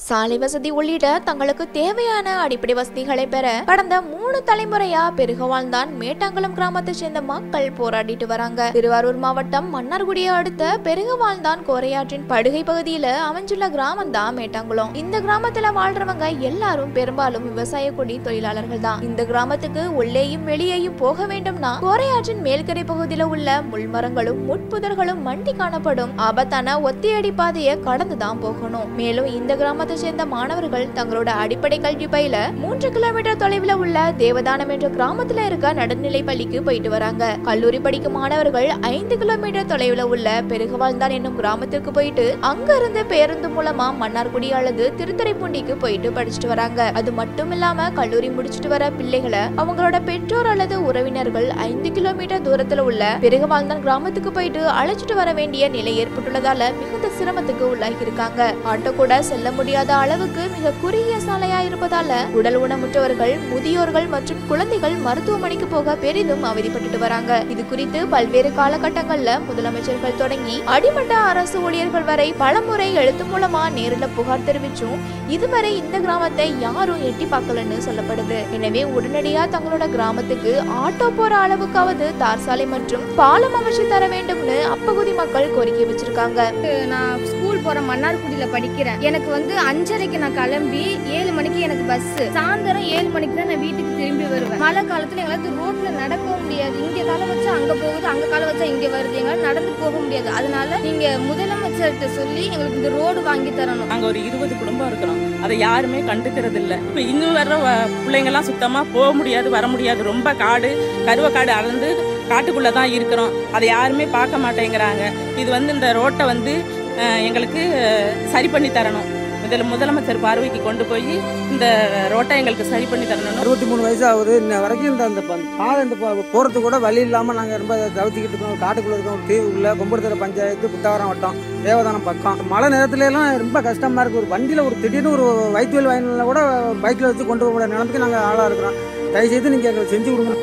சாலை வசதி உள்ளிட்ட தங்களுக்கு தேவையான அடிப்படை வசதிகளை பெற கடந்த மூணு தலைமுறையா பெருகவாழ்ந்தான் மேட்டாங்குளம் கிராமத்தை சேர்ந்த மக்கள் போராடிட்டு வராங்க திருவாரூர் மாவட்டம் மன்னார்குடியை அடுத்த பெருகவாழ்ந்தான் கோரையாற்றின் படுகை பகுதியில அமைஞ்சுள்ள கிராமம் தான் மேட்டாங்குளம் இந்த கிராமத்துல வாழ்றவங்க எல்லாரும் பெரும்பாலும் விவசாய குடி தொழிலாளர்கள் தான் இந்த கிராமத்துக்கு உள்ளேயும் வெளியேயும் போக வேண்டும்னா கோரையாற்றின் மேல்கரை பகுதியில உள்ள முள்மரங்களும் முட்புதர்களும் மண்டி காணப்படும் ஆபத்தான ஒத்தியடி பாதையை கடந்து தான் போகணும் மேலும் இந்த கிராமத்தை சேர்ந்த மாணவர்கள் தங்களோட அடிப்படை கல்வி பயில மூன்று கிலோமீட்டர் தொலைவில் உள்ள தேவதானம் என்ற கிராமத்துல இருக்க நடுநிலை பள்ளிக்கு போயிட்டு வராங்க கல்லூரி படிக்கும் மாணவர்கள் ஐந்து கிலோமீட்டர் தொலைவில் உள்ள பெருகவாழ்ந்தான் என்னும் கிராமத்திற்கு போயிட்டு அங்க இருந்து பேருந்து மூலமா மன்னார்குடி அல்லது திருத்துறைப்பூண்டிக்கு போயிட்டு படிச்சுட்டு வராங்க அது மட்டும் இல்லாம கல்லூரி முடிச்சிட்டு வர பிள்ளைகளை அவங்களோட பெற்றோர் அல்லது உறவினர்கள் ஐந்து கிலோமீட்டர் தூரத்துல உள்ள பெருகவாழ்ந்தான் கிராமத்துக்கு போயிட்டு அழைச்சிட்டு வர வேண்டிய நிலை ஏற்பட்டுள்ளதால மிகுந்த சிரமத்துக்கு உள்ளாகி இருக்காங்க ஆட்டோ கூட செல்ல முடியாத அளவுக்கு மிக குறுகிய சாலையா இருப்பதால உடல் ஊனமுற்றவர்கள் முதியோர்கள் மற்றும் குழந்தைகள் மருத்துவமனைக்கு போக பெரிதும் அவதிப்பட்டுட்டு வராங்க இது குறித்து பல்வேறு காலகட்டங்கள்ல முதலமைச்சர்கள் தொடங்கி அடிமட்ட அரசு ஊழியர்கள் வரை பலமுறை எழுத்து மூலமா நேரில் புகார் தெரிவிச்சும் இதுவரை இந்த கிராமத்தை யாரும் எட்டி பார்க்கலன்னு சொல்லப்படுது எனவே உடனடியா தங்களோட கிராமத்துக்கு ஆட்டோ போற அளவுக்காவது தார் சாலை மற்றும் பாலம் அமைச்சு தர வேண்டும்னு அப்பகுதி மக்கள் கோரிக்கை வச்சிருக்காங்க நான் ஸ்கூல் போற மன்னார்குடியில படிக்கிறேன் எனக்கு வந்து அஞ்சரைக்கு நான் கிளம்பி ஏழு மணிக்கு எனக்கு பஸ் சாயந்தரம் ஏழு மணிக்கு தான் நான் வீட்டுக்கு திரும்பி வருவேன் மழை காலத்துல எங்களால ரோட்ல நடக்கவும் முடியாது இங்க காலை வச்சா அங்க போகுது அங்க காலை வச்சா இங்க வருது எங்களால நடந்து போக முடியாது அதனால நீங்க முதலமைச்சர்கிட்ட சொல்லி எங்களுக்கு இந்த ரோடு வாங்கி தரணும் நாங்க ஒரு இருபது குடும்பம் இருக்கிறோம் அதை யாருமே கண்டுக்கிறது இல்ல இப்ப இன்னும் வர்ற வ- பிள்ளைங்கெல்லாம் சுத்தமா போக முடியாது வர முடியாது ரொம்ப காடு கருவ காடு அளந்து காட்டுக்குள்ள தான் இருக்கிறோம் அதை யாருமே பார்க்க மாட்டேங்கிறாங்க இது வந்து இந்த ரோட்டை வந்து அஹ், எங்களுக்கு அஹ், சரி பண்ணி தரணும் இதில் முதலமைச்சர் பார்வைக்கு கொண்டு போய் இந்த ரோட்டை எங்களுக்கு சரி பண்ணி தரணும் அறுபத்தி மூணு வயசு ஆகுது இன்ன வரைக்கும் இந்த அந்த ப- பாதை இந்த ப- போறதுக்கு கூட வழி இல்லாமல் நாங்கள் ரொம்ப தவிச்சிக்கிட்டு இருக்கோம் காட்டுக்குள்ள இருக்கோம் தீவுக்குள்ள கொம்படுத்துற பஞ்சாயத்து புத்தாவரம் வட்டம் தேவதானம் பக்கம் மழை நேரத்துல எல்லாம் ரொம்ப கஷ்டமா இருக்கு ஒரு வண்டியில் ஒரு திடீர்னு ஒரு வயிற்றுவல் வயலில் கூட பைக்கில் வச்சு கொண்டு போகிற நிலமைக்கு நாங்கள் ஆளாக இருக்கிறோம் தயவுசெய்து நீங்கள் எங்களுக்கு செஞ்சு கொடுங்க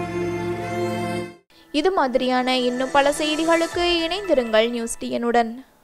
இது மாதிரியான இன்னும் பல செய்திகளுக்கு இணைந்திருங்கள் நியூஸ் டிஎனுடன்